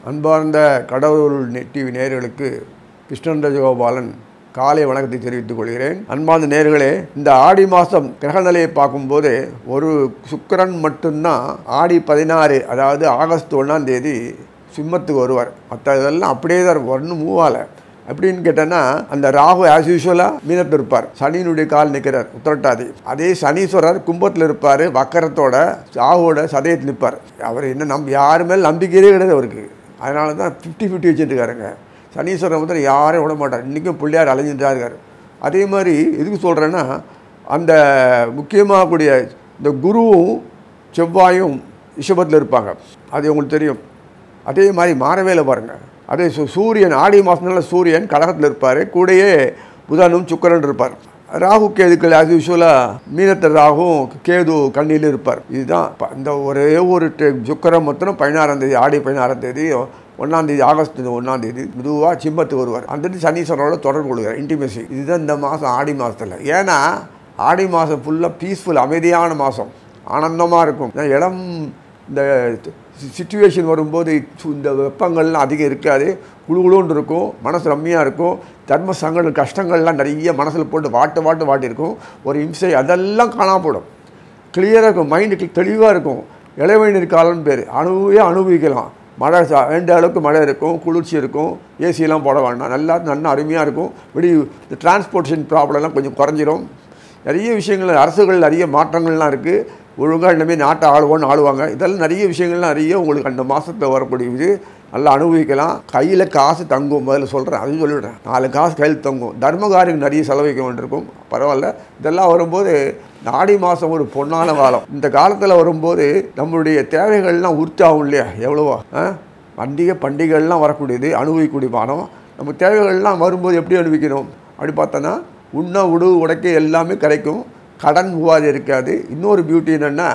அன்பார்ந்த கடவுள் நெ- டிவி நேயர்களுக்கு கிருஷ்ணன் ராஜகோபாலன் காலை வணக்கத்தை தெரிவித்துக் கொள்கிறேன் அன்பார்ந்த நேயர்களே இந்த ஆடி மாதம் கிரகநிலையை பார்க்கும்போது ஒரு சுக்கிரன் மட்டும்தான் ஆடி பதினாறு அதாவது ஆகஸ்ட் ஒன்றாம் தேதி சிம்மத்துக்கு வருவார் மற்ற இதெல்லாம் அப்படியே தான் இருக்கும் ஒன்றும் மூவ் ஆகலை அப்படின்னு கேட்டேன்னா அந்த ராகு ஆஸ் யூஸ்வலாக மீனத்தில் இருப்பார் சனியினுடைய கால் நிற்கிறார் உத்திரட்டாதி அதே சனீஸ்வரர் கும்பத்தில் இருப்பார் வக்கரத்தோட ராகுவோட சதயத்தில் நிற்பார் அவர் என்ன நம்ப யாரு மேல் நம்பிக்கையே கிடையாது அவருக்கு அதனால தான் ஃபிஃப்டி ஃபிஃப்டி வச்சுட்டுருக்காருங்க சனீஸ்வரன் வந்து யாரையும் விட மாட்டார் இன்றைக்கும் பிள்ளையார் அலைஞ்சிட்டு தான் இருக்கார் அதே மாதிரி எதுக்கு சொல்கிறேன்னா அந்த முக்கியமாக கூடிய இந்த குருவும் செவ்வாயும் ரிஷபத்தில் இருப்பாங்க அது உங்களுக்கு தெரியும் அதே மாதிரி மாறவேல பாருங்கள் அதே சு- சூரியன் ஆடி மாதம்னால சூரியன் கடகத்தில் இருப்பார் கூடயே புதனும் சுக்கிரன் இருப்பார் ராகு கேதுக்கள் ஆஸ் யூஸ்வலாக மீனத்தில் ராகும் கேது கண்ணியில் இருப்பார் இதுதான் ப- இந்த ஒரே ஒரு டெ- சுக்கிரன் மொத்தம் பதினாறாம் தேதி ஆடி பதினாறாம் தேதி ஒன்றாம் தேதி ஆகஸ்ட் ஒன்றாம் தேதி மெதுவாக சிம்மத்துக்கு வருவார் வந்துட்டு சனீஸ்வரனோட தொடர்பு கொள்கிறார் இன்டிமேசி இதுதான் இந்த மாதம் ஆடி மாதத்தில் ஏன்னா ஆடி மாதம் ஃபுல்லாக பீஸ்ஃபுல் அமைதியான மாதம் ஆனந்தமாக இருக்கும் ஏன்னா இடம் இந்த சுச்சுவேஷன் வரும்போது சு- இந்த வெப்பங்கள்லாம் அதிகம் இருக்காது குழுகுழுன்னு இருக்கும் மனசு ரம்மியாக இருக்கும் தர்ம சங்கடம் கஷ்டங்கள்லாம் நிறைய மனசில் போட்டு வாட்டு வாட்டு வாட்டியிருக்கும் ஒரு இம்சை அதெல்லாம் காணாம போடும் கிளியராக இருக்கும் மைண்டு தெளிவாக இருக்கும் இளவேநீர் காலம்னு பேர் அனுபவே அனுபவிக்கலாம் மழை சா- வேண்டிய அளவுக்கு மழை இருக்கும் குளிர்ச்சி இருக்கும் ஏசியெல்லாம் போட வேண்டாம் நல்லா நல்லா அருமையாக இருக்கும் வெளி இந்த டிரான்ஸ்போர்ட்டேஷன் ப்ராப்ளம்லாம் கொஞ்சம் குறைஞ்சிரும் நிறைய விஷயங்கள் அரசுகள் நிறைய மாற்றங்கள்லாம் இருக்குது ஒழுங்காக இனிமேல் நாட்டை ஆளுவோன்னு ஆளுவாங்க இதெல்லாம் நிறைய விஷயங்கள்லாம் நிறைய உங்களுக்கு அந்த மாதத்தில் வரக்கூடிய இது நல்லா அனுபவிக்கலாம் கையில் காசு தங்கும் முதல்ல சொல்கிறேன் அதையும் சொல்லிவிடுறேன் நாலு காசு கையில் தங்கும் தர்ம காரியம் நிறைய செலவழிக்க வேண்டியிருக்கும் பரவாயில்ல இதெல்லாம் வரும்போது இந்த ஆடி மாதம் ஒரு பொன்னான காலம் இந்த காலத்தில் வரும்போது நம்மளுடைய தேவைகள்லாம் உற்சாகும் இல்லையா எவ்வளவோ ஆ? பண்டிகை பண்டிகைகள்லாம் வரக்கூடியது அனுபவிக்கக்கூடிய மாதம் நம்ம தேவைகள்லாம் வரும்போது எப்படி அனுபவிக்கணும் அப்படி பார்த்தோன்னா உண்ண உடு உடைக்க எல்லாமே கிடைக்கும் கடன் உபாதி இருக்காது இன்னொரு பியூட்டி என்னென்னா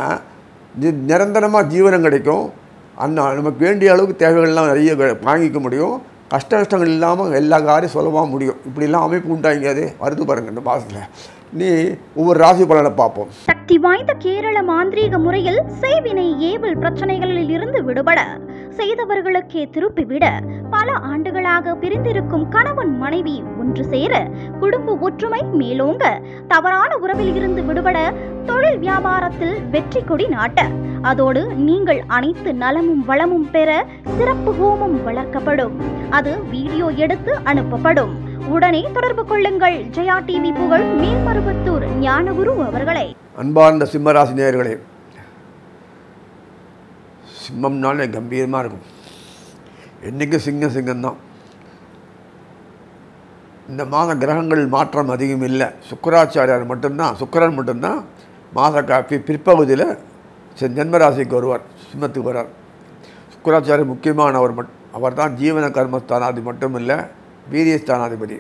நிரந்தரமாக ஜீவனம் கிடைக்கும் அண்ணா நமக்கு வேண்டிய அளவுக்கு தேவைகள்லாம் நிறைய க- வாங்கிக்க முடியும் கஷ்ட கஷ்டங்கள் இல்லாமல் எல்லா காரியம் சுலபமாக முடியும் இப்படிலாம் அமைப்பு உண்டாங்க அது வருது பாருங்கள் இந்த மாதத்தில் நீ ஒவ்வொரு ராசி பலனை பார்ப்போம் சக்தி வாய்ந்த கேரள மாந்திரீக முறையில் செய்வினை ஏவல் பிரச்சனைகளில் இருந்து விடுபட செய்தவர்களுக்கே திருப்பிவிட பல ஆண்டுகளாக பிரிந்திருக்கும் கணவன் மனைவி ஒன்று சேர குடும்ப ஒற்றுமை மேலோங்க தவறான உறவில் இருந்து விடுபட தொழில் வியாபாரத்தில் வெற்றி கொடி நாட்ட அதோடு நீங்கள் அனைத்து நலமும் வளமும் பெற சிறப்பு ஹோமம் வளர்க்கப்படும் அது வீடியோ எடுத்து அனுப்பப்படும் உடனே தொடர்பு கொள்ளுங்கள் ஜெயா டிவி புகழ் மேல்மருவத்தூர் ஞானகுரு அவர்களை அன்பார்ந்த சிம்மராசி நேயர்களே சிம்மம்னாலே கம்பீரமாக இருக்கும் என்றைக்கும் சிங்கம் சிங்கம்தான் இந்த மாத கிரகங்கள் மாற்றம் அதிகம் இல்லை சுக்கராச்சாரியார் மட்டும்தான் சுக்கிரன் மட்டும்தான் மாத காப்பி பிற்பகுதியில் செ- ஜென்மராசிக்கு வருவார் சிம்மத்துக்கு வருவார் சுக்கராச்சாரியர் முக்கியமானவர் மட் அவர் தான் ஜீவன கர்மஸ்தானாதி மட்டும் இல்லை வீரியஸ்தானாதிபதி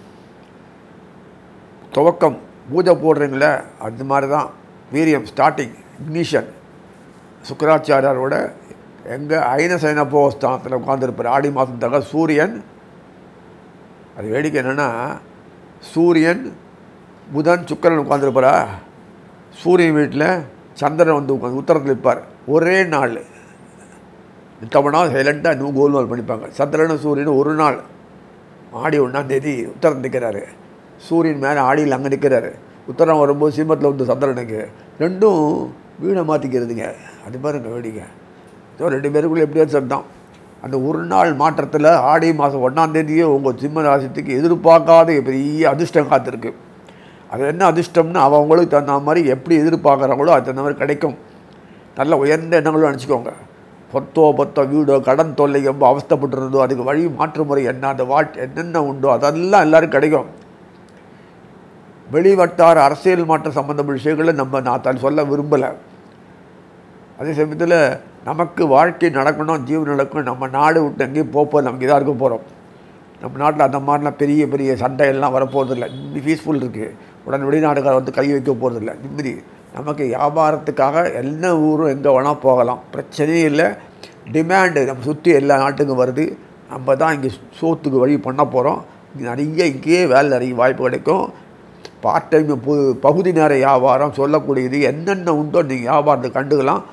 துவக்கம் பூஜை போடுறீங்களே அது மாதிரி தான் வீரியம் ஸ்டார்டிங் இக்னிஷன் சுக்கராச்சாரியாரோட எங்கள் ஐனசைன போஸ்தானத்தில் உட்காந்துருப்பார் ஆடி மாதம் தக சூரியன் அது வேடிக்கை என்னென்னா சூரியன் புதன் சுக்கிரன் உட்காந்துருப்பாரா சூரியன் வீட்டில் சந்திரன் வந்து உட்காந்து உத்தரத்தில் இருப்பார் ஒரே நாள் மித்தவனா சைலண்ட்டாக இன்னும் கோல்மால் பண்ணிப்பாங்க சந்திரனும் சூரியனும் ஒரு நாள் ஆடி ஒன்றாம் தேதி உத்தரம் நிற்கிறாரு சூரியன் மேலே ஆடியில் அங்கே நிற்கிறாரு உத்தரம் வரும்போது சிம்மத்தில் வந்து சந்திரனுக்கு ரெண்டும் வீணை மாற்றிக்கிறதுங்க அது பாருங்க வேடிக்கை ஸோ ரெண்டு பேருக்குள்ளே எப்படியோ சட்டம் அந்த ஒரு நாள் மாற்றத்தில் ஆடி மாதம் ஒன்றாம் தேதியே உங்கள் சிம்ம ராசித்துக்கு எதிர்பார்க்காத பெரிய அதிர்ஷ்டம் காத்திருக்கு அது என்ன அதிர்ஷ்டம்னு அவங்களுக்கு தகுந்த மாதிரி எப்படி எதிர்பார்க்குறாங்களோ அது தகுந்த மாதிரி கிடைக்கும் நல்ல உயர்ந்த எண்ணங்களும் நினச்சிக்கோங்க பொத்தோ பொத்தோ வீடோ கடன் தொல்லை ரொம்ப அவஸ்தைப்பட்டு இருந்தோ அதுக்கு வழி மாற்று முறை என்ன அந்த வாட் என்னென்ன உண்டோ அதெல்லாம் எல்லாரும் கிடைக்கும் வெளிவட்டார அரசியல் மாற்றம் சம்பந்தப்பட்ட விஷயங்களை நம்ம நான் தான் சொல்ல விரும்பலை அதே சமயத்தில் நமக்கு வாழ்க்கை நடக்கணும் ஜீவன் நடக்கணும் நம்ம நாடு விட்டு எங்கேயும் போப்போம் நமக்கு இதாக இருக்க போகிறோம் நம்ம நாட்டில் அந்த மாதிரிலாம் பெரிய பெரிய சண்டையெல்லாம் வரப்போகிறதில்ல பீஸ்ஃபுல் இருக்குது உடனே வெளிநாடுகார வந்து கை வைக்க போகிறதில்ல நிம்மதி நமக்கு வியாபாரத்துக்காக என்ன ஊரும் எங்கே வேணால் போகலாம் பிரச்சனையே இல்லை டிமாண்டு நம்ம சுற்றி எல்லா நாட்டுக்கும் வருது நம்ம தான் இங்கே சோத்துக்கு வழி பண்ண போகிறோம் நிறைய இங்கேயே வேலை நிறைய வாய்ப்பு கிடைக்கும் பார்ட் டைம் பகுதி நேர வியாபாரம் சொல்லக்கூடியது என்னென்ன உண்டோ நீங்கள் வியாபாரத்தை கண்டுக்கலாம்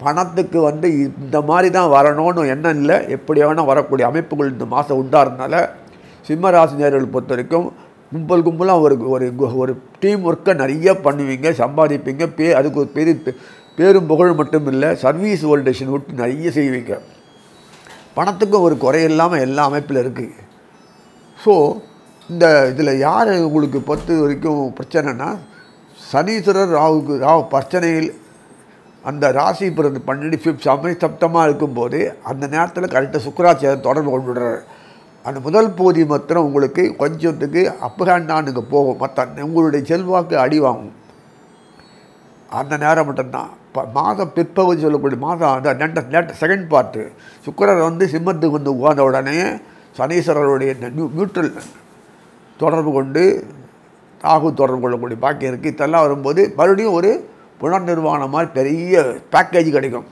பணத்துக்கு வந்து இந்த மாதிரி தான் வரணும்னு எண்ணம் இல்லை எப்படி வேணால் வரக்கூடிய அமைப்புகள் இந்த மாதம் உண்டாகிறதுனால சிம்மராசினியர்கள் பொறுத்த வரைக்கும் கும்பல் கும்பலாக ஒரு ஒரு கு- ஒரு டீம் ஒர்க்கை நிறைய பண்ணுவீங்க சம்பாதிப்பீங்க பே அதுக்கு ஒரு பெரிய பே- பேரும் புகழ் மட்டும் இல்லை சர்வீஸ் ஓல்டேஷன் விட்டு நிறைய செய்வீங்க பணத்துக்கும் ஒரு குறை இல்லாமல் எல்லா அமைப்பில் இருக்குது ஸோ இந்த இதில் யார் உங்களுக்கு பொறுத்த வரைக்கும் பிரச்சனைனா சனீஸ்வரர் ராகுக்கு ராகு பிரச்சனையில் அந்த ராசி பிறந்து பன்னெண்டு ஃபிஃப்த் சமய சப்தமாக இருக்கும்போது அந்த நேரத்தில் கரெக்டாக சுக்கராச்சாரம் தொடர்பு கொண்டு விடுறாரு அந்த முதல் பகுதி மாத்திரம் உங்களுக்கு கொஞ்சத்துக்கு அப்பகாண்டானுக்கு போகும் மற்ற உங்களுடைய செல்வாக்கு அடி வாங்கும் அந்த நேரம் மட்டும்தான் இப்போ மாதம் பிற்பகுதி சொல்லக்கூடிய மாதம் அந்த நெண்ட நேட்ட செகண்ட் பார்ட்டு சுக்கிரர் வந்து சிம்மத்துக்கு வந்து உட்கார்ந்த உடனே சனீஸ்வரருடைய நியூ நியூட்ரல் தொடர்பு கொண்டு ராகு தொடர்பு கொள்ளக்கூடிய பாக்கியம் இருக்குது இதெல்லாம் வரும்போது மறுபடியும் ஒரு புனர்நிர்வாணம் மாதிரி பெரிய பேக்கேஜ் கிடைக்கும்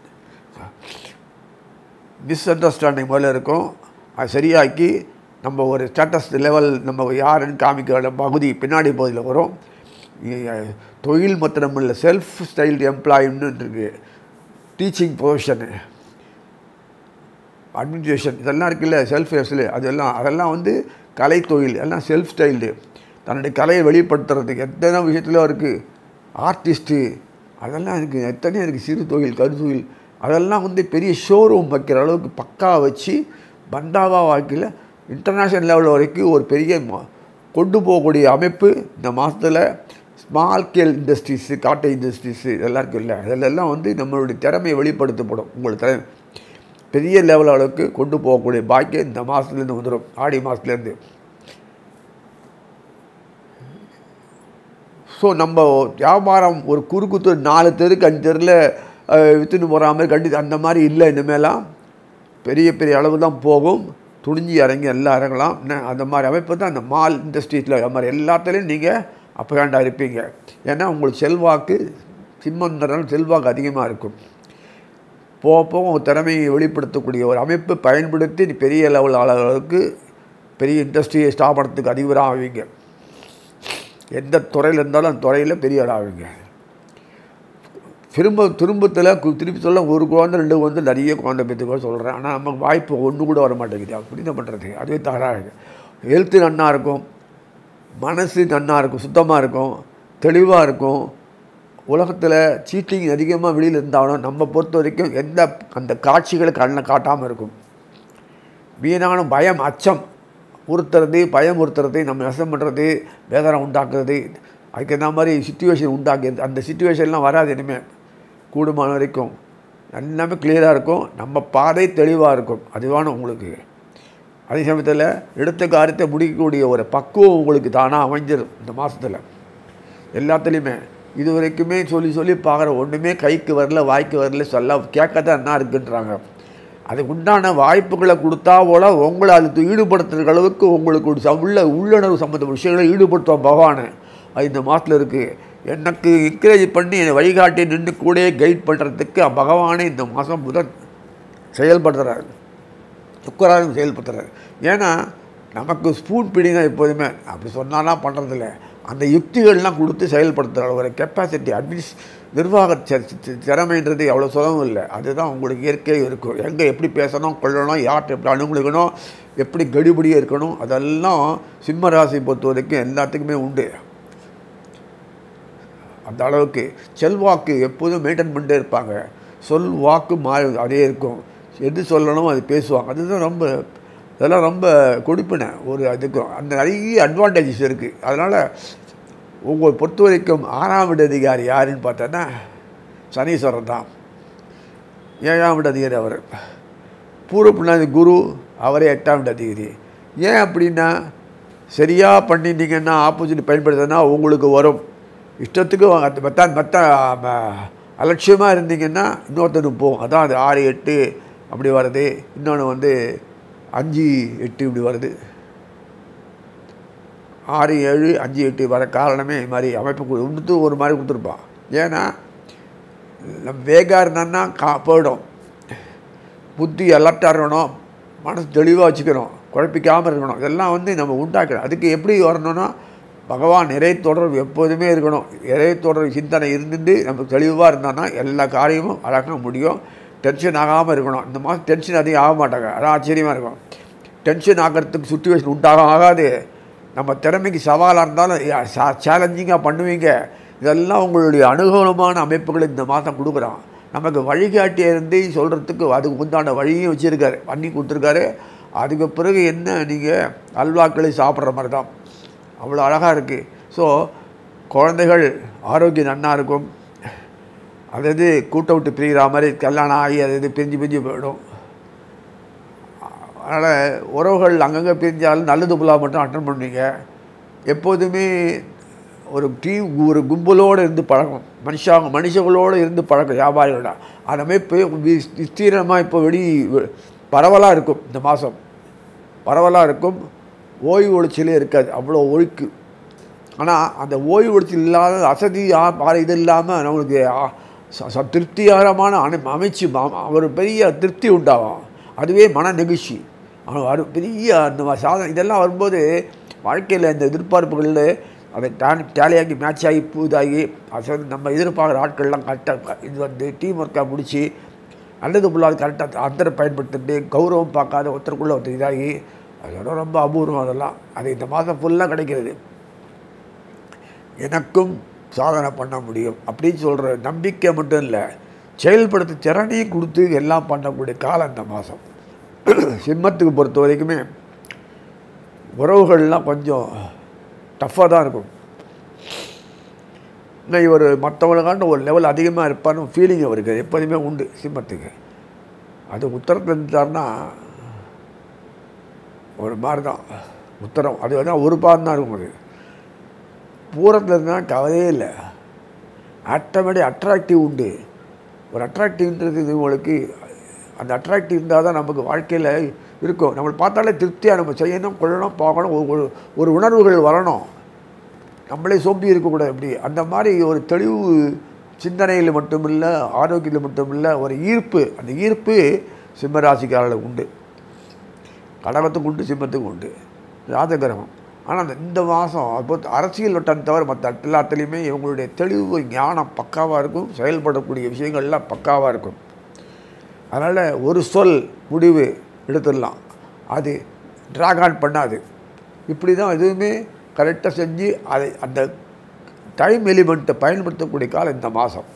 மிஸ் அண்டர்ஸ்டாண்டிங் முதல்ல இருக்கும் அது சரியாக்கி நம்ம ஒரு ஸ்டேட்டஸ் லெவல் நம்ம யாருன்னு காமிக்கிற பகுதி பின்னாடி பகுதியில் வரும் இ- தொழில் மாத்திரம் இல்லை செல்ஃப் ஸ்டைல் எம்ப்ளாயின்னு இருக்குது டீச்சிங் ப்ரொஃபஷனு அட்மினிஸ்ட்ரேஷன் இதெல்லாம் இருக்குல்ல செல்ஃப் ஹெஸ்டில் அதெல்லாம் அதெல்லாம் வந்து கலை தொழில் எல்லாம் செல்ஃப் ஸ்டைல்டு தன்னுடைய கலையை வெளிப்படுத்துறதுக்கு எத்தனை விஷயத்தில் இருக்குது ஆர்டிஸ்ட்டு அதெல்லாம் இருக்குது எத்தனையோ இருக்குது சிறு தொழில் கருத்தொழில் அதெல்லாம் வந்து பெரிய ஷோரூம் வைக்கிற அளவுக்கு பக்கா வச்சு பந்தாவா வாழ்க்கையில் இன்டர்நேஷ்னல் லெவல் வரைக்கும் ஒரு பெரிய ம- கொண்டு போகக்கூடிய அமைப்பு இந்த மாதத்தில் ஸ்மால் ஸ்கேல் இண்டஸ்ட்ரீஸு காட்டை இண்டஸ்ட்ரீஸு இதெல்லாம் இருக்குல்ல அதிலெல்லாம் வந்து நம்மளுடைய திறமையை வெளிப்படுத்தப்படும் உங்களுடைய திறமை பெரிய லெவல் அளவுக்கு கொண்டு போகக்கூடிய பாக்கியம் இந்த மாதத்துலேருந்து வந்துடும் ஆடி மாதத்துலேருந்து ஸோ நம்ம வியாபாரம் ஒரு குறுக்குத்து நாலு தெருக்கு அஞ்சு தெருவில் விற்றுன்னு போகிற மாதிரி கண்டி அந்த மாதிரி இல்லை இனிமேலாம் பெரிய பெரிய அளவு தான் போகும் துணிஞ்சு இறங்கி எல்லாம் இறங்கலாம் என்ன அந்த மாதிரி அமைப்பு தான் அந்த மால் இண்டஸ்ட்ரீஸில் அது மாதிரி எல்லாத்துலேயும் நீங்கள் அப்பகாண்டா இருப்பீங்க ஏன்னா உங்களுக்கு செல்வாக்கு சிம்மந்தரம் செல்வாக்கு அதிகமாக இருக்கும் போக போக உங்கள் திறமையை வெளிப்படுத்தக்கூடிய ஒரு அமைப்பு பயன்படுத்தி நீ பெரிய லெவல் அளவுக்கு பெரிய இண்டஸ்ட்ரியை ஸ்தாபனத்துக்கு அதிபராக ஆவீங்க எந்த துறையில் இருந்தாலும் அந்த துறையில் பெரிய ஆள் ஆவீங்க திரும்ப திரும்பத்தில் கு- திருப்பி சொல்ல ஒரு குழந்தை ரெண்டு குழந்தை நிறைய குழந்தை பெற்றுக்கோ சொல்கிறேன் ஆனால் நமக்கு வாய்ப்பு ஒன்று கூட வர மாட்டேங்குது அப்படி என்ன பண்ணுறது அதுவே தகராறு ஹெல்த்து நன்னா இருக்கும் மனசு நன்னா இருக்கும் சுத்தமாக இருக்கும் தெளிவாக இருக்கும் உலகத்தில் சீட்டிங் அதிகமாக வெளியில் இருந்தாலும் நம்ம பொறுத்த வரைக்கும் எந்த அந்த காட்சிகளை கண்ணில் காட்டாமல் இருக்கும் வீணான பயம் அச்சம் உறுத்துறது பயம் உறுத்துறது நம்ம நஷ்டம் பண்ணுறது வேதனை உண்டாக்குறது அதுக்கு என்ன மாதிரி சுச்சுவேஷன் உண்டாக்குறது அந்த சுச்சுவேஷன்லாம் வராது இனிமேல் கூடுமான வரைக்கும் எல்லாமே கிளியராக இருக்கும் நம்ம பாதை தெளிவாக இருக்கும் அதுவான உங்களுக்கு அதே சமயத்தில் எடுத்த காரியத்தை முடிக்கக்கூடிய ஒரு பக்குவம் உங்களுக்கு தானாக அமைஞ்சிடும் இந்த மாதத்தில் எல்லாத்துலேயுமே இது வரைக்குமே சொல்லி சொல்லி பார்க்குற ஒன்றுமே கைக்கு வரல வாய்க்கு வரல சொல்ல கேட்கத்தான் என்ன இருக்குன்றாங்க அதுக்கு உண்டான வாய்ப்புகளை கொடுத்தா போல உங்களை அதுக்கு ஈடுபடுத்துற அளவுக்கு உங்களுக்கு ஒரு ச- உள்ள உள்ளுணர்வு சம்மந்த விஷயங்களை ஈடுபடுத்துவோம் பகவானை அது இந்த மாதத்தில் இருக்குது எனக்கு என்கரேஜ் பண்ணி என்னை வழிகாட்டி நின்று கூடயே கைட் பண்ணுறதுக்கு பகவானே இந்த மாதம் முதல் செயல்படுத்துகிறாரு சுக்கராரும் செயல்படுத்துறாரு ஏன்னா நமக்கு ஸ்பூன் பிடி தான் எப்போதுமே அப்படி சொன்னாலாம் பண்ணுறதில்ல அந்த யுக்திகள்லாம் கொடுத்து செயல்படுத்துகிற ஒரு கெப்பாசிட்டி அட்மினிஸ் நிர்வாக தி- தி- திறமைன்றது அவ்வளோ சுலபம் இல்லை அதுதான் உங்களுக்கு இயற்கை இருக்கும் எங்கே எப்படி பேசணும் கொள்ளணும் யார்கிட்ட எப்படி அணுகுலிக்கணும் எப்படி கடிபடியாக இருக்கணும் அதெல்லாம் சிம்ம ராசி பொறுத்த வரைக்கும் எல்லாத்துக்குமே உண்டு அந்த அளவுக்கு செல்வாக்கு எப்போதும் மெயின்டைன் பண்ணிட்டே இருப்பாங்க சொல் வாக்கு மாறி அதே இருக்கும் எது சொல்லணும் அது பேசுவாங்க அதுதான் ரொம்ப இதெல்லாம் ரொம்ப கொடுப்பினை ஒரு அதுக்கும் அந்த நிறைய அட்வான்டேஜஸ் இருக்குது அதனால் உங்களை பொறுத்த வரைக்கும் ஆறாம் வீடு அதிகாரி யாருன்னு பார்த்தோன்னா சனீஸ்வரன் தான் ஏழாம் வீடு அதிகாரி அவர் பூர்வ புண்ணாதி குரு அவரே எட்டாம் வீடு அதிகாரி ஏன் அப்படின்னா சரியாக பண்ணிட்டீங்கன்னா ஆப்போசிட் பயன்படுத்தினா உங்களுக்கு வரும் இஷ்டத்துக்கு வாங்க அந்த மற்ற மற்ற அலட்சியமாக இருந்தீங்கன்னா இன்னொருத்தனுக்கு போகும் அதான் அது ஆறு எட்டு அப்படி வருது இன்னொன்று வந்து அஞ்சு எட்டு இப்படி வருது ஆறு ஏழு அஞ்சு எட்டு வர காரணமே இது மாதிரி அமைப்பு கொடுத்து ஒரு மாதிரி கொடுத்துருப்பான் ஏன்னா நம்ம வேகா இருந்தான்னா கா போயிடும் புத்தி அலர்ட்டாக இருக்கணும் மனசு தெளிவாக வச்சுக்கணும் குழப்பிக்காமல் இருக்கணும் இதெல்லாம் வந்து நம்ம உண்டாக்கணும் அதுக்கு எப்படி வரணும்னா பகவான் இறை தொடர்பு எப்போதுமே இருக்கணும் இறை தொடர்பு சிந்தனை இருந்துட்டு நம்ம தெளிவாக இருந்தோன்னா எல்லா காரியமும் அழகாக முடியும் டென்ஷன் ஆகாமல் இருக்கணும் இந்த மாதம் டென்ஷன் அதிகம் ஆக மாட்டாங்க அதான் ஆச்சரியமாக இருக்கும் டென்ஷன் ஆகிறதுக்கு சுச்சுவேஷன் உண்டாக ஆகாது நம்ம திறமைக்கு சவாலாக இருந்தாலும் சேலஞ்சிங்காக பண்ணுவீங்க இதெல்லாம் உங்களுடைய அனுகூலமான அமைப்புகளை இந்த மாதம் கொடுக்குறான் நமக்கு வழிகாட்டியாக இருந்து சொல்கிறதுக்கு அதுக்கு உண்டான வழியும் வச்சுருக்காரு பண்ணி கொடுத்துருக்காரு அதுக்கு பிறகு என்ன நீங்கள் அல்வாக்களை சாப்பிட்ற மாதிரி தான் அவ்வளோ அழகாக இருக்குது ஸோ குழந்தைகள் ஆரோக்கியம் நன்னா இருக்கும் அதாவது கூட்ட விட்டு பிரிகிற மாதிரி கல்யாணம் ஆகி அது இது பிரிஞ்சு பிரிஞ்சு போயிடும் அதனால் உறவுகள் அங்கங்கே பிரிஞ்சாலும் நல்லது புலா மட்டும் அட்டன் பண்ணுவீங்க எப்போதுமே ஒரு டீம் ஒரு கும்பலோடு இருந்து பழக்கம் மனுஷாங்க மனுஷங்களோடு இருந்து பழக்கம் வியாபாரிகளோட அந்த அமைப்பு வி- விஸ்தீரணமாக இப்போ வெளி பரவலாக இருக்கும் இந்த மாதம் பரவலாக இருக்கும் ஓய்வு ஒழிச்சலே இருக்காது அவ்வளோ ஒழுக்கு ஆனால் அந்த ஓய்வு ஒழிச்சல் இல்லாத அசதி ஆ- ஆ- இது இல்லாமல் நம்மளுக்கு ஆ- ச- ச- திருப்திகரமான அமை அமைச்சு ம- ஒரு பெரிய திருப்தி உண்டாகும் அதுவே மன நெகிழ்ச்சி அவன் வரும் பெரிய அந்த மா- சாதனை இதெல்லாம் வரும்போது வாழ்க்கையில் இந்த எதிர்பார்ப்புகளில் அதை டேன் டேலியாகி மேட்ச் ஆகி புதாகி அது வந்து நம்ம எதிர்பார்க்குற ஆட்கள்லாம் கரெக்டாக இது வந்து டீம் ஒர்க்காக முடித்து நல்லது புள்ளாது கரெக்டாக அந்தரை பயன்படுத்திட்டு கௌரவம் பார்க்காத ஒருத்தருக்குள்ளே ஒருத்தர் இதாகி அதெல்லாம் ரொம்ப அபூர்வம் அதெல்லாம் அது இந்த மாதம் ஃபுல்லாக கிடைக்கிறது எனக்கும் சாதனை பண்ண முடியும் அப்படின்னு சொல்கிற நம்பிக்கை மட்டும் இல்லை செயல்படுத்த திறனையும் கொடுத்து எல்லாம் பண்ணக்கூடிய காலம் இந்த மாதம் சிம்மத்துக்கு பொறுத்த வரைக்குமே உறவுகள்லாம் கொஞ்சம் டஃப்பாக தான் இருக்கும் இன்னும் இவர் மற்றவங்களுக்காண்ட ஒரு லெவல் அதிகமாக இருப்பார்னு ஃபீலிங் அவருக்கு எப்போதுமே உண்டு சிம்மத்துக்கு அது உத்தரத்தில் இருந்தார்னா ஒரு மாதிரி தான் உத்தரம் அது வந்து ஒரு பாதம் தான் இருக்கும் அது பூரத்தில் இருந்தால் கவலையே இல்லை ஆட்டோமேட்டிக் அட்ராக்டிவ் உண்டு ஒரு அட்ராக்டிவ்ன்றது இது உங்களுக்கு அந்த அட்ராக்டிவ் இருந்தால் தான் நமக்கு வாழ்க்கையில் இருக்கும் நம்மளை பார்த்தாலே திருப்தியாக நம்ம செய்யணும் கொள்ளணும் பார்க்கணும் ஒரு- ஒரு ஒரு உணர்வுகள் வரணும் நம்மளே சோம்பி இருக்கக்கூடாது எப்படி அந்த மாதிரி ஒரு தெளிவு சிந்தனையில் மட்டுமில்லை ஆரோக்கியத்தில் மட்டுமில்லை ஒரு ஈர்ப்பு அந்த ஈர்ப்பு சிம்மராசிக்காரர்களுக்கு உண்டு கடகத்துக்கு உண்டு சிம்மத்துக்கு உண்டு ராஜகிரகம் ஆனால் அந்த இந்த மாதம் அப்போ அரசியல் வட்டம் தவிர மற்ற எல்லாத்துலேயுமே இவங்களுடைய தெளிவு ஞானம் பக்காவாக இருக்கும் செயல்படக்கூடிய விஷயங்கள்லாம் பக்காவாக இருக்கும் அதனால் ஒரு சொல் முடிவு எடுத்துடலாம் அது ட்ராக் ஆன் பண்ணாது இப்படி தான் எதுவுமே கரெக்டாக செஞ்சு அதை அந்த டைம் எலிமெண்ட்டை பயன்படுத்தக்கூடிய காலம் இந்த மாதம்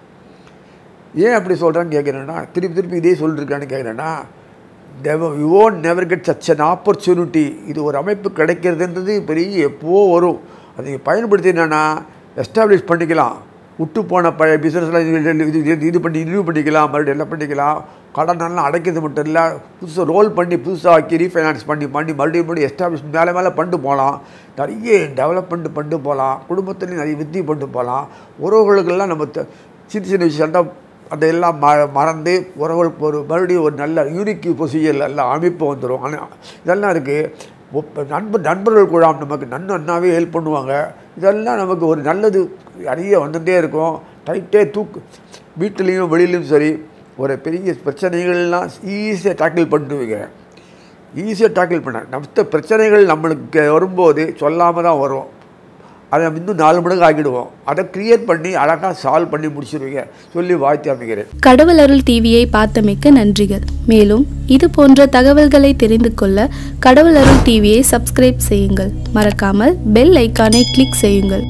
ஏன் அப்படி சொல்கிறேன்னு கேட்குறேன்னா திருப்பி திருப்பி இதே சொல்லிருக்கான்னு கேட்குறேன்னா never you own never get such an opportunity இது ஒரு அமைப்பு கிடைக்கிறதுன்றது பெரிய எப்போ வரும் அதை நீங்கள் பயன்படுத்தினா எஸ்டாப்ளிஷ் பண்ணிக்கலாம் விட்டு போன பழைய பிஸ்னஸ்லாம் இது இது இது- இது பண்ணி ரினியூ பண்ணிக்கலாம் மறுபடியும் எல்லாம் பண்ணிக்கலாம் கடனெல்லாம் அடைக்கிறது மட்டும் இல்லை புதுசாக ரோல் பண்ணி புதுசாக ஆக்கி ரீஃபைனான்ஸ் பண்ணி பண்ணி மறுபடியும் மறுபடியும் எஸ்டாப்ளிஷ் மேலே மேலே பண்ணிட்டு போகலாம் நிறைய டெவலப்மெண்ட் பண்ணிட்டு போகலாம் குடும்பத்துலேயும் நிறைய வித்தி பண்ணிட்டு போகலாம் உறவுகளுக்கெல்லாம் நம்ம த- சின்ன சின்ன விஷயம் அதை எல்லாம் ம மறந்து உறவுகளுக்கு ஒரு மறுபடியும் ஒரு நல்ல யூனிக் ப்ரொசீஜர் எல்லாம் அமைப்பு வந்துடும் ஆனால் இதெல்லாம் இருக்குது நண்பர் நண்பர்கள் கூட நமக்கு நன்னாவே ஹெல்ப் பண்ணுவாங்க இதெல்லாம் நமக்கு ஒரு நல்லது நிறைய வந்துகிட்டே இருக்கும் டைட்டே தூக்கு வீட்டிலையும் வெளியிலையும் சரி ஒரு பெரிய பிரச்சனைகள்லாம் ஈஸியாக டேக்கிள் பண்ணுவீங்க ஈஸியாக டேக்கிள் பண்ண மற்ற பிரச்சனைகள் நம்மளுக்கு வரும்போது சொல்லாமல் தான் வரும் அதை இன்னும் நாலு மடங்கு ஆக்கிடுவோம் அதை கிரியேட் பண்ணி அழகாக சால்வ் பண்ணி முடிச்சிருவீங்க சொல்லி வாழ்த்து அமைக்கிறேன் கடவுள் அருள் டிவியை பார்த்தமைக்க நன்றிகள் மேலும் இது போன்ற தகவல்களை தெரிந்து கொள்ள கடவுள் அருள் டிவியை சப்ஸ்கிரைப் செய்யுங்கள் மறக்காமல் பெல் ஐக்கானை கிளிக் செய்யுங்கள்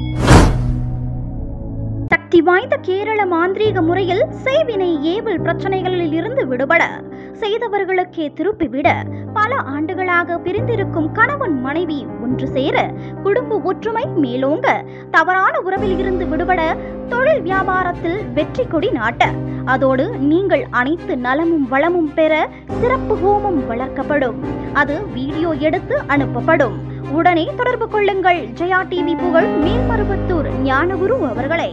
சக்தி வாய்ந்த கேரள மாந்திரீக முறையில் செய்வினை ஏவல் பிரச்சனைகளில் இருந்து விடுபட செய்தவர்களுக்கே திருப்பிவிட பல ஆண்டுகளாக பிரிந்திருக்கும் கணவன் மனைவி ஒன்று சேர குடும்ப ஒற்றுமை மேலோங்க தவறான உறவில் இருந்து விடுபட தொழில் வியாபாரத்தில் வெற்றி கொடி நாட்ட அதோடு நீங்கள் அனைத்து நலமும் வளமும் பெற சிறப்பு ஹோமம் வளர்க்கப்படும் அது வீடியோ எடுத்து அனுப்பப்படும் உடனே தொடர்பு கொள்ளுங்கள் ஜெயா டிவி புகழ் மேல்மருவத்தூர் ஞானகுரு அவர்களை